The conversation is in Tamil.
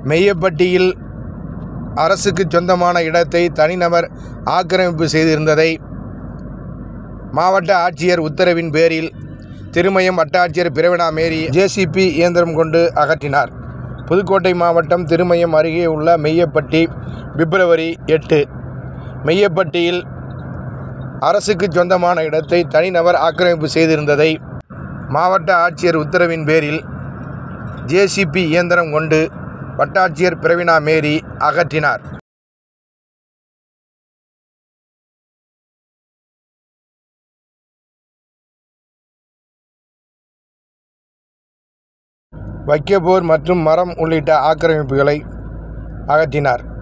மெய்யப்பட்டியில் அரசுக்கு சொந்தமான இடத்தை தனிநபர் ஆக்கிரமிப்பு செய்திருந்ததை மாவட்ட ஆட்சியர் உத்தரவின் பேரில் திருமயம் வட்டாட்சியர் பிரவீணா மேரி ஜேசிபி இயந்திரம் கொண்டு அகற்றினார் புதுக்கோட்டை மாவட்டம் திருமயம் அருகே உள்ள மெய்யப்பட்டி பிப்ரவரி எட்டு மெய்யப்பட்டியில் அரசுக்கு சொந்தமான இடத்தை தனிநபர் ஆக்கிரமிப்பு செய்திருந்ததை மாவட்ட ஆட்சியர் உத்தரவின் பேரில் ஜேசிபி இயந்திரம் கொண்டு வட்டாட்சியர் பிரவீணா மேரி அகற்றினார் வைக்கபோர் மற்றும் மரம் உள்ளிட்ட ஆக்கிரமிப்புகளை அகற்றினார்